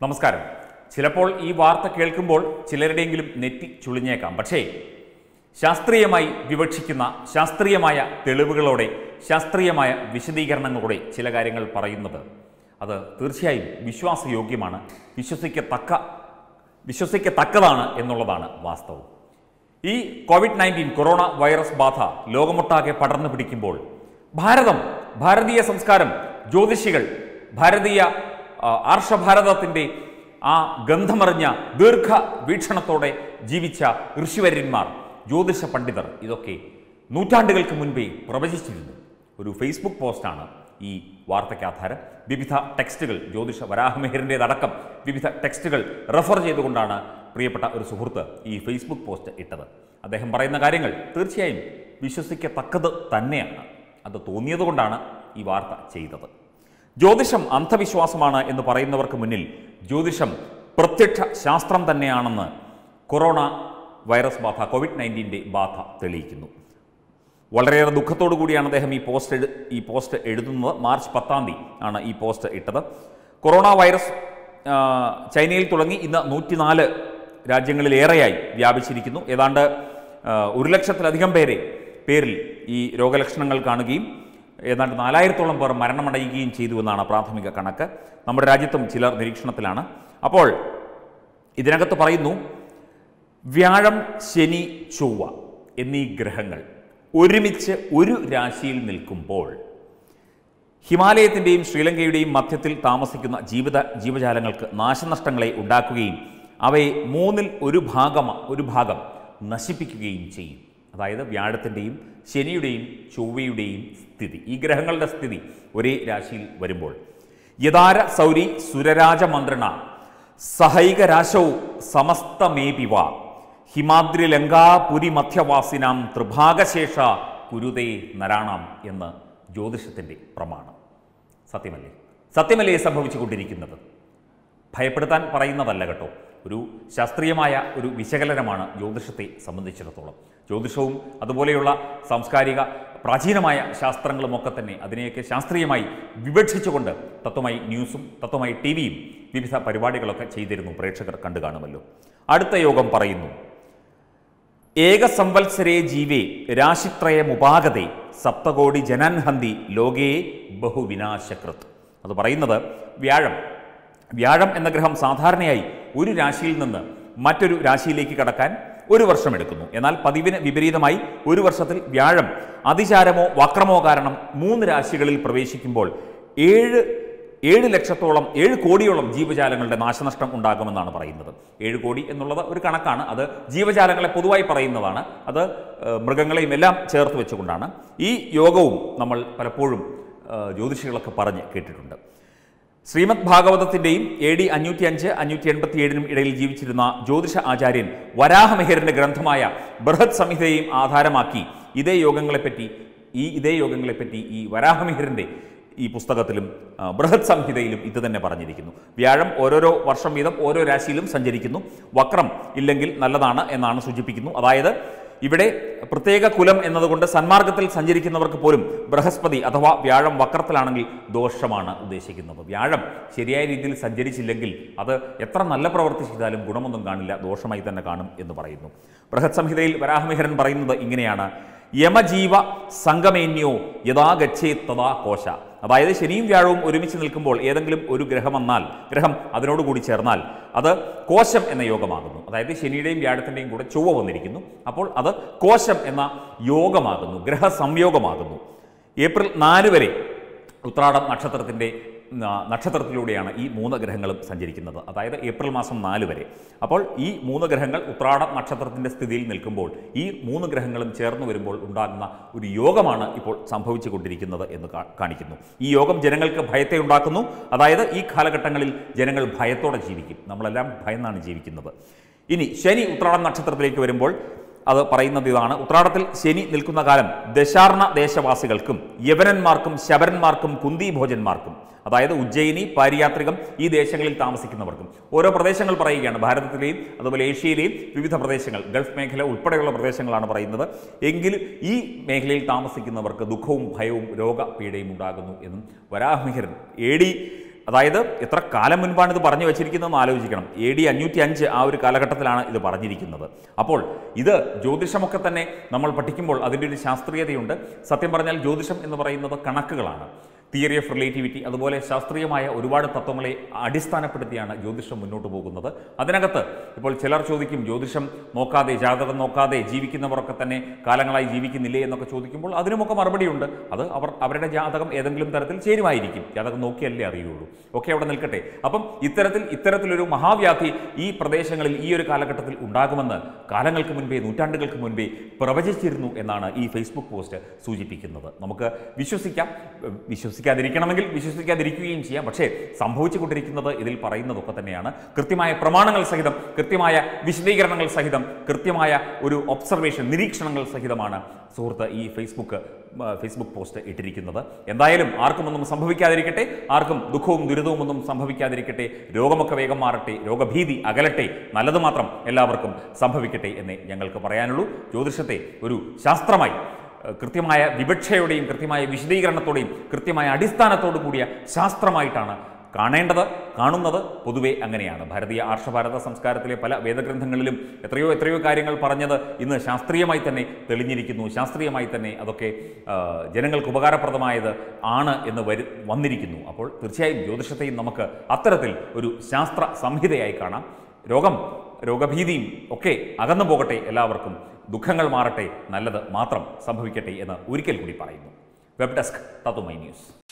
നമസ്കാരം ചിലപ്പോൾ ഈ വാർത്ത കേൾക്കുമ്പോൾ ചിലരുടെയെങ്കിലും നെറ്റി ചുളിഞ്ഞേക്കാം പക്ഷേ ശാസ്ത്രീയമായി വിവക്ഷിക്കുന്ന ശാസ്ത്രീയമായ തെളിവുകളോടെ ശാസ്ത്രീയമായ വിശദീകരണങ്ങളോടെ ചില കാര്യങ്ങൾ പറയുന്നത് അത് തീർച്ചയായും വിശ്വാസയോഗ്യമാണ് വിശ്വസിക്കത്തക്ക വിശ്വസിക്കത്തക്കതാണ് എന്നുള്ളതാണ് വാസ്തവം ഈ കോവിഡ് നയൻറ്റീൻ കൊറോണ വൈറസ് ബാധ ലോകമൊട്ടാകെ പടർന്നു പിടിക്കുമ്പോൾ ഭാരതം ഭാരതീയ സംസ്കാരം ജ്യോതിഷികൾ ഭാരതീയ ആ, ആർഷഭാരതത്തിൻ്റെ ആ ഗന്ധമറിഞ്ഞ ദീർഘ വീക്ഷണത്തോടെ ജീവിച്ച ഋഷിവര്യന്മാർ ജ്യോതിഷ പണ്ഡിതർ ഇതൊക്കെ നൂറ്റാണ്ടുകൾക്ക് മുൻപേ പ്രവചിച്ചിരുന്നു ഒരു ഫേസ്ബുക്ക് പോസ്റ്റാണ് ഈ വാർത്തയ്ക്ക് ആധാരം വിവിധ ടെക്സ്റ്റുകൾ ജ്യോതിഷ വരാഹമെഹറിൻ്റെതടക്കം വിവിധ ടെക്സ്റ്റുകൾ റെഫർ ചെയ്തുകൊണ്ടാണ് പ്രിയപ്പെട്ട ഒരു സുഹൃത്ത് ഈ ഫേസ്ബുക്ക് പോസ്റ്റ് ഇട്ടത് അദ്ദേഹം പറയുന്ന കാര്യങ്ങൾ തീർച്ചയായും വിശ്വസിക്കത്തക്കത് തന്നെയാണ് അത് തോന്നിയതുകൊണ്ടാണ് ഈ വാർത്ത ചെയ്തത് ജ്യോതിഷം അന്ധവിശ്വാസമാണ് എന്ന് പറയുന്നവർക്ക് മുന്നിൽ ജ്യോതിഷം പ്രത്യക്ഷ ശാസ്ത്രം തന്നെയാണെന്ന് കൊറോണ വൈറസ് ബാധ കോവിഡ് നയൻറ്റീൻ്റെ ബാധ തെളിയിക്കുന്നു വളരെയേറെ ദുഃഖത്തോടു കൂടിയാണ് അദ്ദേഹം ഈ പോസ്റ്റ് എഴു ഈ പോസ്റ്റ് എഴുതുന്നത് മാർച്ച് പത്താം തീയതി ആണ് ഈ പോസ്റ്റ് ഇട്ടത് കൊറോണ വൈറസ് ആ, ചൈനയിൽ തുടങ്ങി ഇന്ന് നൂറ്റിനാല് രാജ്യങ്ങളിലേറെയായി വ്യാപിച്ചിരിക്കുന്നു ഏതാണ്ട് ആ, ഒരു ലക്ഷത്തിലധികം പേരെ പേരിൽ ഈ രോഗലക്ഷണങ്ങൾ കാണുകയും ഏതാണ്ട് നാലായിരത്തോളം പേർ മരണമടയുകയും ചെയ്തു എന്നാണ് പ്രാഥമിക കണക്ക് നമ്മുടെ രാജ്യത്തും ചിലർ നിരീക്ഷണത്തിലാണ് അപ്പോൾ ഇതിനകത്ത് പറയുന്നു വ്യാഴം ശനി ചൊവ്വ എന്നീ ഗ്രഹങ്ങൾ ഒരുമിച്ച് ഒരു രാശിയിൽ നിൽക്കുമ്പോൾ ഹിമാലയത്തിൻ്റെയും ശ്രീലങ്കയുടെയും മധ്യത്തിൽ താമസിക്കുന്ന ജീവിത ജീവജാലങ്ങൾക്ക് നാശനഷ്ടങ്ങളെ ഉണ്ടാക്കുകയും അവയെ മൂന്നിൽ ഒരു ഭാഗം ഒരു ഭാഗം നശിപ്പിക്കുകയും ചെയ്യും അതായത് വ്യാഴത്തിൻ്റെയും ശനിയുടെയും ചൊവ്വയുടെയും സ്ഥിതി ഈ പഗ്രഹങ്ങളുടെ സ്ഥിതി ഒരേ രാശിയിൽ വരുമ്പോൾ യഥാര സൗരി സുരരാജ മന്ത്രിണ സഹൈക രാശൗ സമസ്തമേപിവ ഹിമാദ്രി ലങ്കാപുരി മധ്യവാസിനാം ത്രിഭാഗശേഷ കുരുതേ നരാണാം എന്ന് ജ്യോതിഷത്തിൻ്റെ പ്രമാണം സത്യമല്ലേ സത്യമല്ലേ സംഭവിച്ചുകൊണ്ടിരിക്കുന്നത് ഭയപ്പെടുത്താൻ പറയുന്നതല്ല കേട്ടോ ഒരു ശാസ്ത്രീയമായ ഒരു വിശകലനമാണ് ജ്യോതിഷത്തെ സംബന്ധിച്ചിടത്തോളം ജ്യോതിഷവും അതുപോലെയുള്ള സാംസ്കാരിക പ്രാചീനമായ ശാസ്ത്രങ്ങളുമൊക്കെ തന്നെ അതിനെയൊക്കെ ശാസ്ത്രീയമായി വിവക്ഷിച്ചുകൊണ്ട് തത്വമായി ന്യൂസും തത്വമായി ടി വിയും വിവിധ പരിപാടികളൊക്കെ ചെയ്തിരുന്നു പ്രേക്ഷകർ കണ്ടു കാണുമല്ലോ അടുത്ത യോഗം പറയുന്നു ഏകസംവത്സരേ ജീവേ രാശിത്രയമുപാഗതേ സപ്തകോടി ജനൻഹന്തി ലോകേ ബഹുവിനാശകൃത് അത് പറയുന്നത് വ്യാഴം വ്യാഴം എന്ന ഗ്രഹം സാധാരണയായി ഒരു രാശിയിൽ നിന്ന് മറ്റൊരു രാശിയിലേക്ക് കടക്കാൻ ഒരു വർഷം എടുക്കുന്നു എന്നാൽ പതിവിന് വിപരീതമായി ഒരു വർഷത്തിൽ വ്യാഴം അതിചാരമോ വക്രമോ കാരണം മൂന്ന് രാശികളിൽ പ്രവേശിക്കുമ്പോൾ ഏഴ് ഏഴ് ലക്ഷത്തോളം ഏഴ് കോടിയോളം ജീവജാലങ്ങളുടെ നാശനഷ്ടം ഉണ്ടാകുമെന്നാണ് പറയുന്നത് ഏഴ് കോടി എന്നുള്ളത് ഒരു കണക്കാണ് അത് ജീവജാലങ്ങളെ പൊതുവായി പറയുന്നതാണ് അത് ഏഹ്, മൃഗങ്ങളെയും എല്ലാം ചേർത്ത് വെച്ചുകൊണ്ടാണ് ഈ യോഗവും നമ്മൾ പലപ്പോഴും ഏഹ്, ജ്യോതിഷികളൊക്കെ പറഞ്ഞ് കേട്ടിട്ടുണ്ട് ശ്രീമദ് ഭാഗവതത്തിന്റെയും എ ഡി അഞ്ഞൂറ്റി അഞ്ച് അഞ്ഞൂറ്റി എൺപത്തി ഏഴിനും ഇടയിൽ ജീവിച്ചിരുന്ന ജ്യോതിഷ ആചാര്യൻ വരാഹമെഹറിന്റെ ഗ്രന്ഥമായ ബൃഹത് സംഹിതയെയും ആധാരമാക്കി ഇതേ യോഗങ്ങളെപ്പറ്റി ഈ ഇതേ യോഗങ്ങളെപ്പറ്റി ഈ വരാഹമെഹറിന്റെ ഈ പുസ്തകത്തിലും ആ, ബൃഹത് സംഹിതയിലും ഇത് തന്നെ പറഞ്ഞിരിക്കുന്നു വ്യാഴം ഓരോരോ വർഷം വീതം ഓരോ രാശിയിലും സഞ്ചരിക്കുന്നു വക്രം ഇല്ലെങ്കിൽ നല്ലതാണ് എന്നാണ് സൂചിപ്പിക്കുന്നു അതായത് ഇവിടെ പ്രത്യേക കുലം എന്നതുകൊണ്ട് സന്മാർഗത്തിൽ സഞ്ചരിക്കുന്നവർക്ക് പോലും ബൃഹസ്പതി അഥവാ വ്യാഴം വക്രത്തിലാണെങ്കിൽ ദോഷമാണ് ഉദ്ദേശിക്കുന്നത് വ്യാഴം ശരിയായ രീതിയിൽ സഞ്ചരിച്ചില്ലെങ്കിൽ അത് എത്ര നല്ല പ്രവൃത്തി ചെയ്താലും ഗുണമൊന്നും കാണില്ല ദോഷമായി തന്നെ കാണും എന്ന് പറയുന്നു ബൃഹത് സംഹിതയിൽ വരാഹമിഹരൻ പറയുന്നത് ഇങ്ങനെയാണ് യമജീവ സംഗമേന്യോ യഥാ ഗച്ഛേ തഥാ കോശ അതായത് ശനിയും വ്യാഴവും ഒരുമിച്ച് നിൽക്കുമ്പോൾ ഏതെങ്കിലും ഒരു ഗ്രഹം വന്നാൽ ഗ്രഹം അതിനോടുകൂടി ചേർന്നാൽ അത് കോശം എന്ന യോഗമാകുന്നു അതായത് ശനിയുടെയും വ്യാഴത്തിൻ്റെയും കൂടെ ചൊവ്വ വന്നിരിക്കുന്നു അപ്പോൾ അത് കോശം എന്ന യോഗമാകുന്നു ഗ്രഹസംയോഗമാകുന്നു ഏപ്രിൽ നാല് വരെ ഉത്രാടം നക്ഷത്രത്തിൻ്റെ ആ, നക്ഷത്രത്തിലൂടെയാണ് ഈ മൂന്ന് ഗ്രഹങ്ങളും സഞ്ചരിക്കുന്നത് അതായത് ഏപ്രിൽ മാസം നാല് വരെ അപ്പോൾ ഈ മൂന്ന് ഗ്രഹങ്ങൾ ഉത്രാടം നക്ഷത്രത്തിൻ്റെ സ്ഥിതിയിൽ നിൽക്കുമ്പോൾ ഈ മൂന്ന് ഗ്രഹങ്ങളും ചേർന്ന് വരുമ്പോൾ ഉണ്ടാകുന്ന ഒരു യോഗമാണ് ഇപ്പോൾ സംഭവിച്ചു കൊണ്ടിരിക്കുന്നത് എന്ന് കാ- കാണിക്കുന്നു ഈ യോഗം ജനങ്ങൾക്ക് ഭയത്തെ ഉണ്ടാക്കുന്നു അതായത് ഈ കാലഘട്ടങ്ങളിൽ ജനങ്ങൾ ഭയത്തോടെ ജീവിക്കും നമ്മളെല്ലാം ഭയന്നാണ് ജീവിക്കുന്നത് ഇനി ശനി ഉത്രാടം നക്ഷത്രത്തിലേക്ക് വരുമ്പോൾ അത് പറയുന്നത് ഇതാണ് ഉത്രാടത്തിൽ ശനി നിൽക്കുന്ന കാലം ദശാർണ ദേശവാസികൾക്കും യവനന്മാർക്കും ശബരന്മാർക്കും കുന്തി ഭോജന്മാർക്കും അതായത് ഉജ്ജയിനി പാരിയാത്രികം ഈ ദേശങ്ങളിൽ താമസിക്കുന്നവർക്കും ഓരോ പ്രദേശങ്ങൾ പറയുകയാണ് ഭാരതത്തിലെയും അതുപോലെ ഏഷ്യയിലെയും വിവിധ പ്രദേശങ്ങൾ ഗൾഫ് മേഖല ഉൾപ്പെടെയുള്ള പ്രദേശങ്ങളാണ് പറയുന്നത് എങ്കിലും ഈ മേഖലയിൽ താമസിക്കുന്നവർക്ക് ദുഃഖവും ഭയവും രോഗപീഠയും ഉണ്ടാകുന്നു എന്നും വരാഹമിഹരൻ എ ഡി അതായത് എത്ര കാലം മുൻപാണ് ഇത് പറഞ്ഞു വെച്ചിരിക്കുന്നതെന്ന് ആലോചിക്കണം എ ഡി അഞ്ഞൂറ്റി അഞ്ച് ആ ഒരു കാലഘട്ടത്തിലാണ് ഇത് പറഞ്ഞിരിക്കുന്നത് അപ്പോൾ ഇത് ജ്യോതിഷമൊക്കെ തന്നെ നമ്മൾ പഠിക്കുമ്പോൾ അതിൻ്റെ ഒരു ശാസ്ത്രീയതയുണ്ട് സത്യം പറഞ്ഞാൽ ജ്യോതിഷം എന്ന് പറയുന്നത് കണക്കുകളാണ് തിയറി ഓഫ് റിലേറ്റിവിറ്റി അതുപോലെ ശാസ്ത്രീയമായ ഒരുപാട് തത്വങ്ങളെ അടിസ്ഥാനപ്പെടുത്തിയാണ് ജ്യോതിഷം മുന്നോട്ട് പോകുന്നത് അതിനകത്ത് ഇപ്പോൾ ചിലർ ചോദിക്കും ജ്യോതിഷം നോക്കാതെ ജാതകം നോക്കാതെ ജീവിക്കുന്നവരൊക്കെ തന്നെ കാലങ്ങളായി ജീവിക്കുന്നില്ലേ എന്നൊക്കെ ചോദിക്കുമ്പോൾ അതിനുമൊക്കെ മറുപടിയുണ്ട് അത് അവർ അവരുടെ ജാതകം ഏതെങ്കിലും തരത്തിൽ ചേരുമായിരിക്കും ജാതകം നോക്കിയല്ലേ അറിയുള്ളൂ ഒക്കെ അവിടെ നിൽക്കട്ടെ അപ്പം ഇത്തരത്തിൽ ഇത്തരത്തിലൊരു മഹാവ്യാധി ഈ പ്രദേശങ്ങളിൽ ഈ ഒരു കാലഘട്ടത്തിൽ ഉണ്ടാകുമെന്ന് കാലങ്ങൾക്ക് മുൻപേ നൂറ്റാണ്ടുകൾക്ക് മുൻപേ പ്രവചിച്ചിരുന്നു എന്നാണ് ഈ ഫേസ്ബുക്ക് പോസ്റ്റ് സൂചിപ്പിക്കുന്നത് നമുക്ക് വിശ്വസിക്കാം വിശ്വസിക്കാതിരിക്കണമെങ്കിൽ വിശ്വസിക്കാതിരിക്കുകയും ചെയ്യാം പക്ഷേ സംഭവിച്ചുകൊണ്ടിരിക്കുന്നത് ഇതിൽ പറയുന്നതൊക്കെ തന്നെയാണ് കൃത്യമായ പ്രമാണങ്ങൾ സഹിതം കൃത്യമായ വിശദീകരണങ്ങൾ സഹിതം കൃത്യമായ ഒരു ഒബ്സർവേഷൻ നിരീക്ഷണങ്ങൾ സഹിതമാണ് സുഹൃത്ത് ഈ ഫേസ്ബുക്ക് ആ, ഫേസ്ബുക്ക് പോസ്റ്റ് ഇട്ടിരിക്കുന്നത് എന്തായാലും ആർക്കും ഒന്നും സംഭവിക്കാതിരിക്കട്ടെ ആർക്കും ദുഃഖവും ദുരിതവും ഒന്നും സംഭവിക്കാതിരിക്കട്ടെ രോഗമൊക്കെ വേഗം മാറട്ടെ രോഗഭീതി അകലട്ടെ നല്ലത് മാത്രം എല്ലാവർക്കും സംഭവിക്കട്ടെ എന്നേ ഞങ്ങൾക്ക് പറയാനുള്ളൂ ജ്യോതിഷത്തെ ഒരു ശാസ്ത്രമായി ഏഹ് കൃത്യമായ വിവക്ഷയോടെയും കൃത്യമായ വിശദീകരണത്തോടെയും കൃത്യമായ അടിസ്ഥാനത്തോടു കൂടിയ ശാസ്ത്രമായിട്ടാണ് കാണേണ്ടത് കാണുന്നത് പൊതുവെ അങ്ങനെയാണ് ഭാരതീയ ആർഷഭാരത സംസ്കാരത്തിലെ പല വേദഗ്രന്ഥങ്ങളിലും എത്രയോ എത്രയോ കാര്യങ്ങൾ പറഞ്ഞത് ഇന്ന് ശാസ്ത്രീയമായി തന്നെ തെളിഞ്ഞിരിക്കുന്നു ശാസ്ത്രീയമായി തന്നെ അതൊക്കെ ആ, ജനങ്ങൾക്ക് ഉപകാരപ്രദമായത് ആണ് എന്ന് വരു വന്നിരിക്കുന്നു അപ്പോൾ തീർച്ചയായും ജ്യോതിഷത്തെയും നമുക്ക് അത്തരത്തിൽ ഒരു ശാസ്ത്ര സംഹിതയായി കാണാം രോഗം രോഗഭീതിയും ഒക്കെ അകന്നു പോകട്ടെ എല്ലാവർക്കും ദുഃഖങ്ങൾ മാറട്ടെ നല്ലത് മാത്രം സംഭവിക്കട്ടെ എന്ന് ഒരിക്കൽ കൂടി പറയുന്നു വെബ് ഡെസ്ക് തത്തുമൈ ന്യൂസ്